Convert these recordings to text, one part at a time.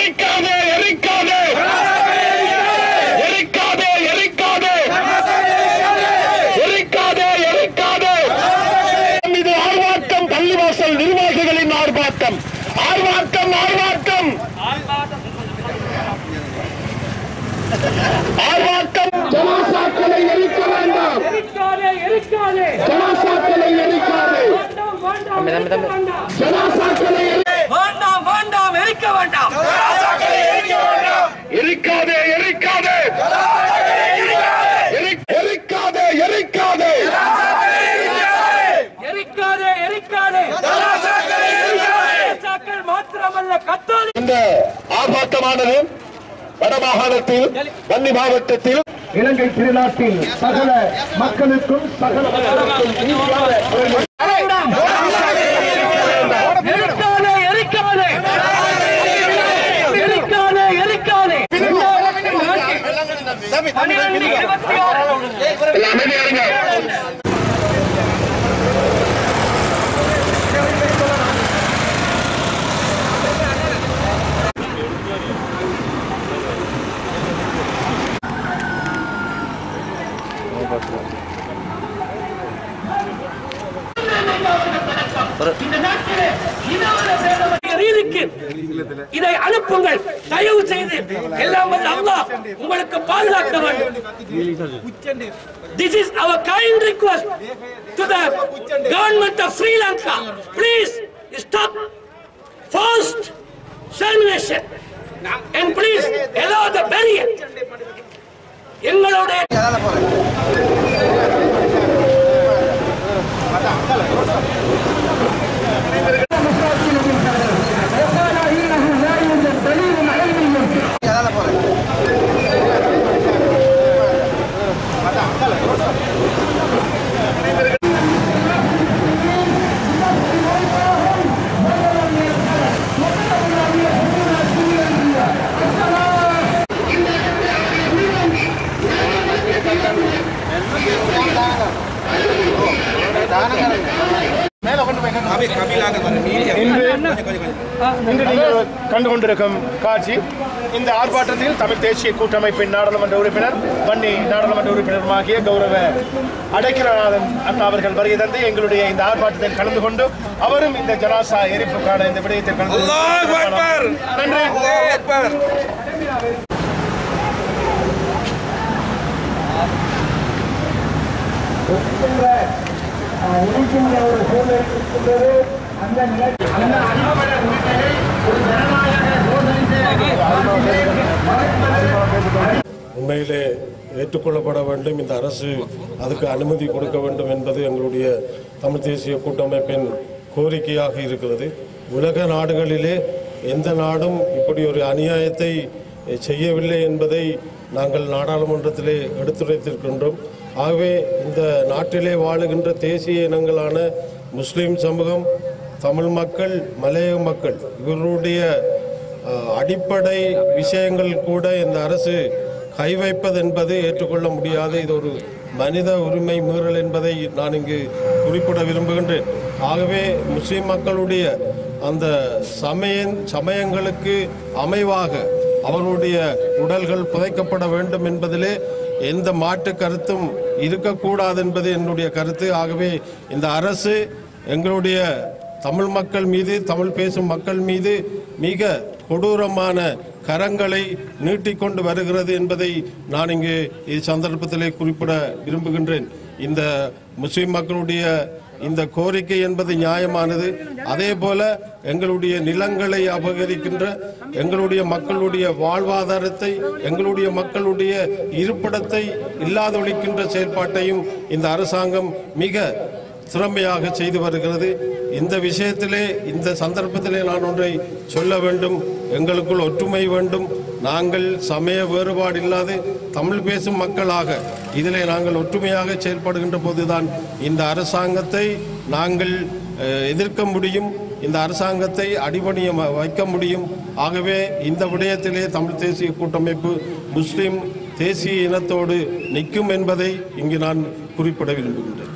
எரிக்காதே எரிக்காதே எரிக்காதே எரிக்காதே எரிக்காதே எரிக்காதே இது ஆர்ப்பாட்டம் பள்ளிவாசல் நிர்வாகிகளின் ஆர்ப்பாட்டம் ஆர்ப்பாட்டம் ஆர்ப்பாட்டம் ஆர்ப்பாட்டம் ஜனாசாக்களை எரிக்க வேண்டாம் எரிக்காதே எரிக்காதே ஜனாசாக்களை எரிக்காதே வேண்டாம் வேண்டாம் எரிக்க வேண்டாம் ஜனாசாக்களை எரி- வேண்டாம் வேண்டாம் எரிக்க வேண்டாம் எரிக்காதே எரிக்காதே எரி- எரிக்காதே எரிக்காதே எரிக்காதே எரிக்காதே சாக்கள் மாத்திரமல்ல கத்தோலி இந்த ஆர்ப்பாட்டமானது வடமாகாணத்தில் வன்னி மாவட்டத்தில் இலங்கை திருநாட்டில் சகல மக்களுக்கும் சகல மக்களுக்கும் நீதியான முறையில் எரிக்காதே எரிக்காதே எரிக்காதே எரிக்காதே பன்னிரண்டு இருபத்தி ஆறு எல்லாம் அமைதியா இருங்க. ரீதிக்கு இதை அனுப்புங்கள் தயவு செய்து எல்லாம் வல்ல அல்லாஹ் உங்களுக்கு பாதுகாக்க வேண்டும் This is our kind request to the government of Sri Lanka. Please stop forced termination and please allow the barrier. எங்களுடைய இன்று இன்று நீங்கள் கண்டு கொண்டிருக்கும் காட்சி இந்த ஆர்ப்பாட்டத்தில் தமிழ் தேசிய கூட்டமைப்பின் நாடாளுமன்ற உறுப்பினர் வன்னி நாடாளுமன்ற உறுப்பினருமாகிய கௌரவ அடைக்கலநாதன் அண்ணா அவர்கள் வருகை தந்து எங்களுடைய இந்த ஆர்ப்பாட்டத்தில் கலந்து கொண்டு அவரும் இந்த ஜனாசா எரிப்புக்கான இந்த விடயத்தில் கலந்து கொண்டு நன்றி உண்மையிலே ஏற்றுக்கொள்ளப்பட வேண்டும் இந்த அரசு அதுக்கு அனுமதி கொடுக்க வேண்டும் என்பது எங்களுடைய தமிழ் தேசிய கூட்டமைப்பின் கோரிக்கையாக இருக்கிறது உலக நாடுகளிலே எந்த நாடும் இப்படி ஒரு அநியாயத்தை செய்யவில்லை என்பதை நாங்கள் நாடாளுமன்றத்திலே எடுத்துரைத்திருக்கின்றோம் ஆகவே இந்த நாட்டிலே வாழுகின்ற தேசிய இனங்களான முஸ்லிம் சமூகம் தமிழ் மக்கள் மலைய மக்கள் இவர்களுடைய அஹ், அடிப்படை விஷயங்கள் கூட இந்த அரசு கை வைப்பது என்பது ஏற்றுக்கொள்ள முடியாத இது ஒரு மனித உரிமை மீறல் என்பதை நான் இங்கு குறிப்பிட விரும்புகின்றேன் ஆகவே முஸ்லிம் மக்களுடைய அந்த சமய சமயங்களுக்கு அமைவாக அவர்களுடைய உடல்கள் புதைக்கப்பட வேண்டும் என்பதிலே எந்த மாற்று கருத்தும் இருக்கக்கூடாது என்பது என்னுடைய கருத்து ஆகவே இந்த அரசு எங்களுடைய தமிழ் மக்கள் மீது தமிழ் பேசும் மக்கள் மீது மிக கொடூரமான கரங்களை நீட்டிக்கொண்டு வருகிறது என்பதை நான் இங்கு இச்சந்தர்ப்பத்திலே குறிப்பிட விரும்புகின்றேன் இந்த முஸ்லிம் மக்களுடைய இந்த கோரிக்கை என்பது நியாயமானது அதே போல எங்களுடைய நிலங்களை அபகரிக்கின்ற எங்களுடைய மக்களுடைய வாழ்வாதாரத்தை எங்களுடைய மக்களுடைய இருப்பிடத்தை இல்லாதொழிக்கின்ற செயல்பாட்டையும் இந்த அரசாங்கம் மிக திறமையாக செய்து வருகிறது இந்த விஷயத்திலே இந்த சந்தர்ப்பத்திலே நான் ஒன்றை சொல்ல வேண்டும் எங்களுக்குள் ஒற்றுமை வேண்டும் நாங்கள் சமய வேறுபாடு இல்லாது தமிழ் பேசும் மக்களாக இதிலே நாங்கள் ஒற்றுமையாக செயல்படுகின்ற போதுதான் இந்த அரசாங்கத்தை நாங்கள் அஹ், எதிர்க்க முடியும் இந்த அரசாங்கத்தை அடிபணிய ம- வைக்க முடியும் ஆகவே இந்த விடயத்திலே தமிழ் தேசிய கூட்டமைப்பு முஸ்லிம் தேசிய இனத்தோடு நிற்கும் என்பதை இங்கு நான் குறிப்பிட விரும்புகின்றேன்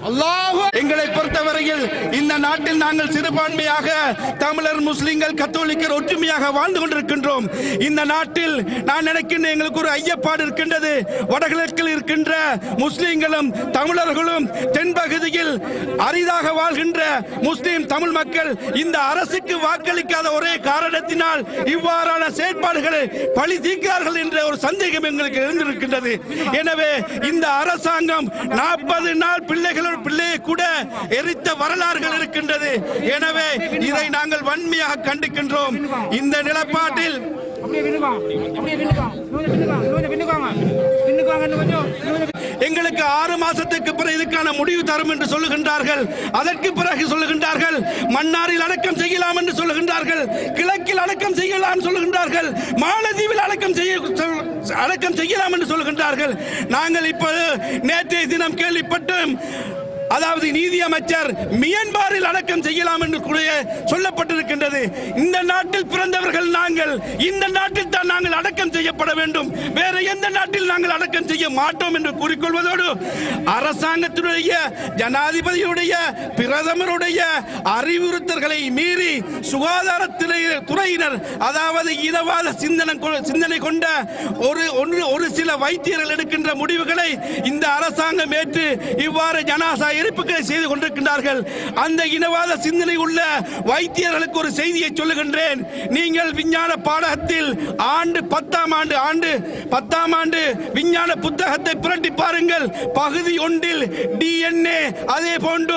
எங்களை பொறுத்தவரையில் இந்த நாட்டில் நாங்கள் சிறுபான்மையாக தமிழர் முஸ்லிம்கள் கத்தோலிக்கர் ஒற்றுமையாக வாழ்ந்து கொண்டிருக்கின்றோம் இந்த நாட்டில் நான் நினைக்கின்றேன் எங்களுக்கு ஒரு ஐயப்பாடு இருக்கின்றது வடகிழக்கில் இருக்கின்ற முஸ்லிம்களும் தமிழர்களும் தென்பகுதியில் அரிதாக வாழ்கின்ற முஸ்லிம் தமிழ் மக்கள் இந்த அரசுக்கு வாக்களிக்காத ஒரே காரணத்தினால் இவ்வாறான செயற்பாடுகளை பழி தீர்க்கிறார்கள் என்ற ஒரு சந்தேகம் எங்களுக்கு இருந்திருக்கின்றது எனவே இந்த அரசாங்கம் நாற்பது நாள் பிள்ளைகளோட பிள்ளையை கூட எரித்த வரலாறுகள் இருக்கின்றது எனவே இதை நாங்கள் வன்மையாக கண்டிக்கின்றோம் இந்த நிலப்பாட்டில் அப்படியே பின்னுக்குவாங்க அப்படியே பின்னுக்குவாங்க நூறு பின்னுக்குவாங்க நூறு பின்னுக்குவாங்க இன்னும் கொஞ்சம் நூறு எங்களுக்கு ஆறு மாசத்துக்கு பிறகு இதுக்கான முடிவு தரும் என்று சொல்லுகின்றார்கள் அதற்கு பிறகு சொல்லுகின்றார்கள் மன்னாரில் அடக்கம் செய்யலாம் என்று சொல்லுகின்றார்கள் கிழக்கில் அடக்கம் செய்யலாம் சொல்லுகின்றார்கள் மாலத்தீவில் அடக்கம் செய்ய சொல்- அடக்கம் செய்யலாம் என்று சொல்லுகின்றார்கள் நாங்கள் இப்போது நேற்றைய தினம் கேள்விப்பட்டோம் அதாவது நீதி அமைச்சர் மியன்மாரில் அடக்கம் செய்யலாம் என்று கூட சொல்லப்பட்டிருக்கின்றது இந்த நாட்டில் பிறந்தவர்கள் நாங்கள் இந்த நாட்டில் தான் நாங்கள் அடக்கம் செய்யப்பட வேண்டும் வேற எந்த நாட்டில் நாங்கள் அடக்கம் செய்ய மாட்டோம் என்று கூறிக்கொள்வதோடு அரசாங்கத்தினுடைய ஜனாதிபதியுடைய பிரதமருடைய அறிவுறுத்தல்களை மீறி சுகாதாரத்துறை துறையினர் அதாவது இனவாத சிந்தனை கொ- சிந்தனை கொண்ட ஒரு ஒன்று ஒரு சில வைத்தியர்கள் எடுக்கின்ற முடிவுகளை இந்த அரசாங்கம் ஏற்று இவ்வாறு ஜனாசா எரிப்புகளை செய்து கொண்டிருக்கின்றார்கள் அந்த இனவாத சிந்தனை உள்ள வைத்தியர்களுக்கு ஒரு செய்தியை சொல்லுகின்றேன் நீங்கள் விஞ்ஞான பாடகத்தில் ஆண்டு பத்தாம் ஆண்டு ஆண்டு பத்தாம் ஆண்டு விஞ்ஞான புத்தகத்தை புரட்டி பாருங்கள் பகுதி ஒன்றில் டிஎன்ஏ அதே போன்று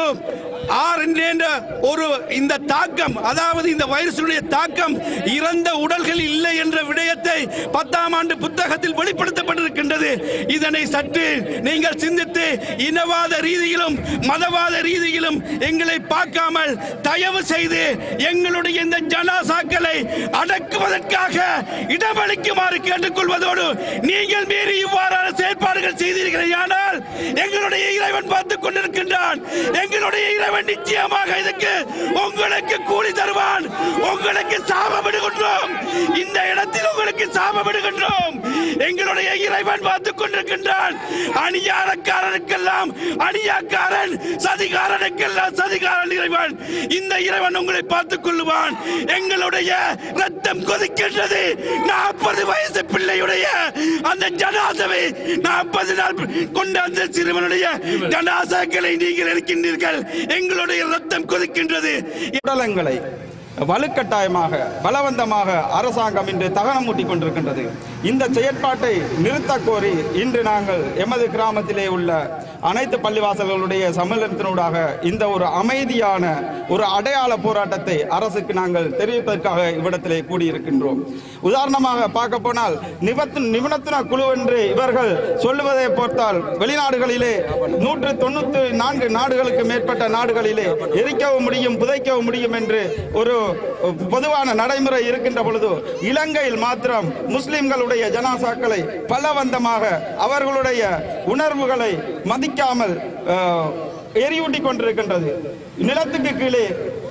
RNA என்ற ஒரு இந்த தாக்கம் அதாவது இந்த வைரசுடைய தாக்கம் இறந்த உடல்கள் இல்லை என்ற விடயத்தை பத்தாம் ஆண்டு புத்தகத்தில் வெளிப்படுத்தப்பட்டிருக்கின்றது இதனை சற்று நீங்கள் சிந்தித்து இனவாத ரீதியிலும் மதவாத ரீதியிலும் எங்களை பார்க்காமல் தயவு செய்து எங்களுடைய இந்த ஜனாசாக்களை அடக்குவதற்காக இடமளிக்குமாறு கேட்டுக்கொள்வதோடு நீங்கள் மீறி இவ்வாறான செயற்பாடுகள் செய்தீர்கள் ஆனால் எங்களுடைய இறைவன் பார்த்துக் கொண்டிருக்கின்றான் எங்களுடைய இறைவன் நிச்சயமாக இதுக்கு உங்களுக்கு கூலி தருவான் உங்களுக்கு சாபம் விடுகின்றோம் இந்த இடத்தில் உங்களுக்கு சாபம் விடுகின்றோம் எங்களுடைய இறைவன் பார்த்துக் கொண்டிருக்கின்றான் அணியாரக்காரனுக்கெல்லாம் அணியாக்காரன் சதிகாரனுக்கெல்லாம் சதிகாரன் இறைவன் இந்த இறைவன் உங்களை பார்த்துக் கொள்ளுவான் எங்களுடைய ரத்தம் கொதிக்கின்றது நாற்பது வயசு பிள்ளையுடைய அந்த ஜனாசவை நாற்பது நாள் கொண்ட அந்த சிறுவனுடைய ஜனாசாக்களை நீங்கள் இருக்கின்றீர்கள் எங்களுடைய ரத்தம் கொதிக்கின்றது உடலங்களை வலுக்கட்டாயமாக பலவந்தமாக அரசாங்கம் இன்று தகனம் மூட்டிக் கொண்டிருக்கின்றது இந்த செயற்பாட்டை நிறுத்தக் கோரி இன்று நாங்கள் எமது கிராமத்திலே உள்ள அனைத்து பள்ளிவாசல்களுடைய சம்மேளனத்தினூடாக இந்த ஒரு அமைதியான ஒரு அடையாள போராட்டத்தை அரசுக்கு நாங்கள் தெரிவிப்பதற்காக இவ்விடத்திலே கூடியிருக்கின்றோம் உதாரணமாக பார்க்க போனால் நிபத்து நிபுணத்துவ குழு என்று இவர்கள் சொல்லுவதை பார்த்தால் வெளிநாடுகளிலே நூற்று தொண்ணூத்தி நான்கு நாடுகளுக்கு மேற்பட்ட நாடுகளிலே எரிக்கவும் முடியும் புதைக்கவும் முடியும் என்று ஒரு பொதுவான நடைமுறை இருக்கின்ற பொழுது இலங்கையில் மாத்திரம் முஸ்லிம்களுடைய ஜனாசாக்களை பலவந்தமாக அவர்களுடைய உணர்வுகளை மதிக்காமல் அஹ், எரியூட்டி கொண்டிருக்கின்றது நிலத்துக்கு கீழே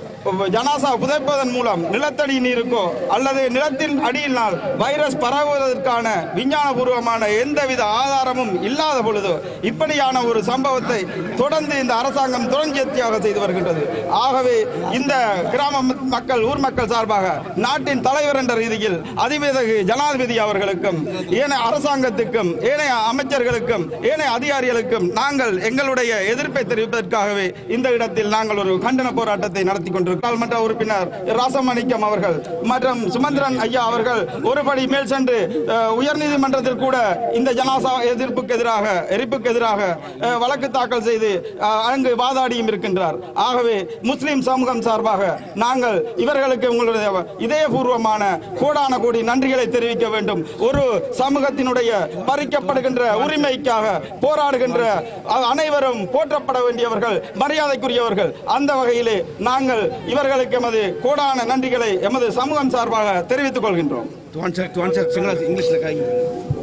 ஜனாசா புதைப்பதன் மூலம் நிலத்தடி நீருக்கோ அல்லது நிலத்தின் அடியினால் வைரஸ் பரவுவதற்கான விஞ்ஞானபூர்வமான எந்தவித ஆதாரமும் இல்லாத பொழுது இப்படியான ஒரு சம்பவத்தை தொடர்ந்து இந்த அரசாங்கம் தொடர்ச்சியாக செய்து வருகின்றது ஆகவே இந்த கிராம மக்கள் ஊர் மக்கள் சார்பாக நாட்டின் தலைவர் என்ற ரீதியில் அதிவேதகு ஜனாதிபதி அவர்களுக்கும் ஏனைய அரசாங்கத்துக்கும் ஏனைய அமைச்சர்களுக்கும் ஏனைய அதிகாரிகளுக்கும் நாங்கள் எங்களுடைய எதிர்ப்பை தெரிவிப்பதற்காகவே இந்த இடத்தில் நாங்கள் ஒரு கண்டன போராட்டத்தை நடத்தி கொண்டிருக்கிறோம் மன்ற உறுப்பினர் ராசமாணிக்கம் அவர்கள் மற்றும் சுமந்திரன் ஐயா அவர்கள் ஒருபடி மேல் சென்று அஹ், உயர்நீதிமன்றத்தில் கூட இந்த ஜனாசா எதிர்ப்புக்கு எதிராக எரிப்புக்கு எதிராக அஹ், வழக்கு தாக்கல் செய்து அஹ், அங்கு வாதாடியும் இருக்கின்றார் ஆகவே முஸ்லிம் சமூகம் சார்பாக நாங்கள் இவர்களுக்கு உங்களுடைய இதயபூர்வமான கோடான கோடி நன்றிகளை தெரிவிக்க வேண்டும் ஒரு சமூகத்தினுடைய பறிக்கப்படுகின்ற உரிமைக்காக போராடுகின்ற அ- அனைவரும் போற்றப்பட வேண்டியவர்கள் மரியாதைக்குரியவர்கள் அந்த வகையிலே நாங்கள் இவர்களுக்கு எமது கோடான நன்றிகளை எமது சமூகம் சார்பாக தெரிவித்துக் கொள்கின்றோம் English